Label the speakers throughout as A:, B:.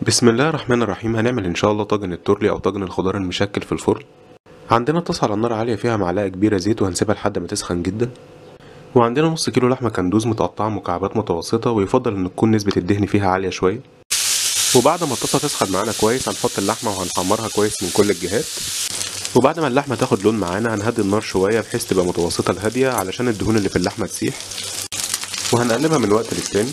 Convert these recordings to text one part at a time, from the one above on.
A: بسم الله الرحمن الرحيم هنعمل ان شاء الله طاجن التورلي او طاجن الخضار المشكل في الفرن عندنا طاسة على النار عالية فيها معلقة كبيرة زيت وهنسيبها لحد ما تسخن جدا وعندنا نص كيلو لحمة كندوز متقطعة مكعبات متوسطة ويفضل ان تكون نسبة الدهن فيها عالية شوية وبعد ما الطاسة تسخن معانا كويس هنحط اللحمة وهنحمرها كويس من كل الجهات وبعد ما اللحمة تاخد لون معانا هنهدي النار شوية بحيث تبقى متوسطة لهادية علشان الدهون اللي في اللحمة تسيح وهنقلبها من وقت للتاني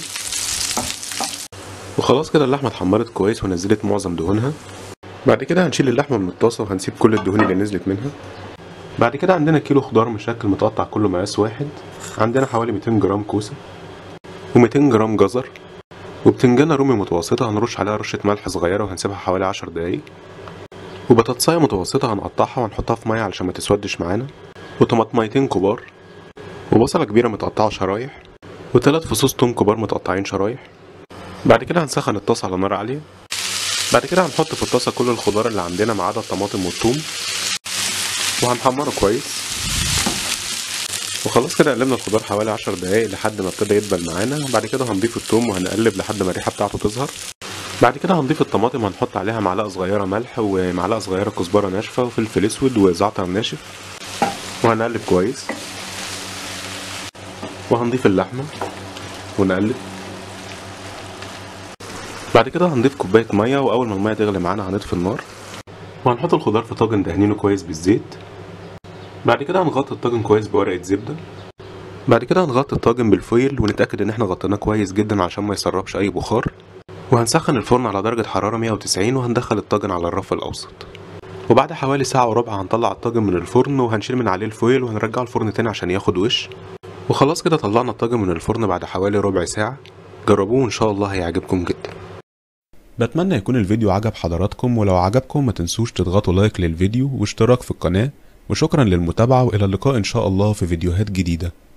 A: وخلاص كده اللحمة اتحمرت كويس ونزلت معظم دهونها بعد كده هنشيل اللحمة من الطاسة وهنسيب كل الدهون اللي نزلت منها بعد كده عندنا كيلو خضار مشكل متقطع كله مقاس واحد عندنا حوالي 200 جرام كوسة و200 جرام جزر وبتنجانة رومي متوسطة هنرش عليها رشة ملح صغيرة وهنسيبها حوالي عشر دقايق وبطاطساية متوسطة هنقطعها وهنحطها في مية علشان ما تسودش معانا وطماطميتين كبار وبصلة كبيرة متقطعة شرايح وتلات فصوص توم كبار متقطعين شرايح بعد كده هنسخن الطاسة على نار عالية بعد كده هنحط في الطاسة كل الخضار اللي عندنا ما عدا الطماطم والثوم وهنحمره كويس وخلاص كده قلبنا الخضار حوالي عشر دقايق لحد ما ابتدى يدبل معانا بعد كده هنضيف الثوم وهنقلب لحد ما الريحة بتاعته تظهر بعد كده هنضيف الطماطم هنحط عليها معلقة صغيرة ملح ومعلقة صغيرة كزبرة ناشفة وفلفل اسود وزعتر ناشف وهنقلب كويس وهنضيف اللحمة ونقلب بعد كده هنضيف كوباية مية وأول ما المية تغلي معانا هنطفي النار وهنحط الخضار في طاجن دهنينه كويس بالزيت بعد كده هنغطي الطاجن كويس بورقة زبدة بعد كده هنغطي الطاجن بالفويل ونتأكد إن احنا غطيناه كويس جدا عشان ما يسربش أي بخار وهنسخن الفرن على درجة حرارة 190 وهندخل الطاجن على الرف الأوسط وبعد حوالي ساعة وربع هنطلع الطاجن من الفرن وهنشيل من عليه الفويل وهنرجعه الفرن تاني عشان ياخد وش وخلاص كده طلعنا الطاجن من الفرن بعد حوالي ربع ساعة جربوه إن شاء الله هيعجبكم جدا
B: بتمنى يكون الفيديو عجب حضراتكم ولو عجبكم ما تنسوش تضغطوا لايك للفيديو واشتراك في القناة وشكرا للمتابعة وإلى اللقاء إن شاء الله في فيديوهات جديدة